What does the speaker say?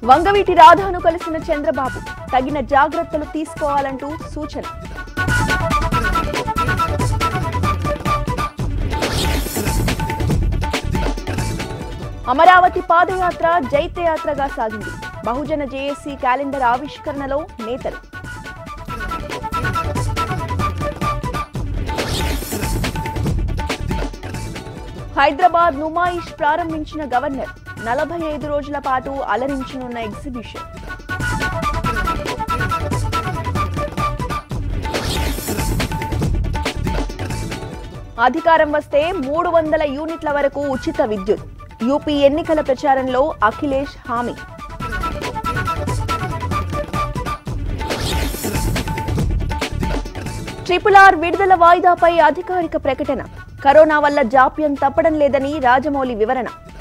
వంగవీటి రాధాను కలిసిన చంద్రబాబు తగిన జాగ్రత్తలు తీసుకోవాలంటూ సూచన అమరావతి పాదయాత్ర జైత్యయాత్రగా సాగింది బహుజన జేఏసీ క్యాలెండర్ ఆవిష్కరణలో నేతలు హైదరాబాద్ నుమాయిష్ ప్రారంభించిన గవర్నర్ నలభై ఐదు రోజుల పాటు అలరించనున్న ఎగ్జిబిషన్ అధికారం వస్తే మూడు వందల యూనిట్ల వరకు ఉచిత విద్యుత్ యూపీ ఎన్నికల ప్రచారంలో అఖిలేష్ హామీ ట్రిపుల్ ఆర్ విడుదల వాయిదాపై అధికారిక ప్రకటన కరోనా వల్ల జాప్యం తప్పడం లేదని రాజమౌళి వివరణ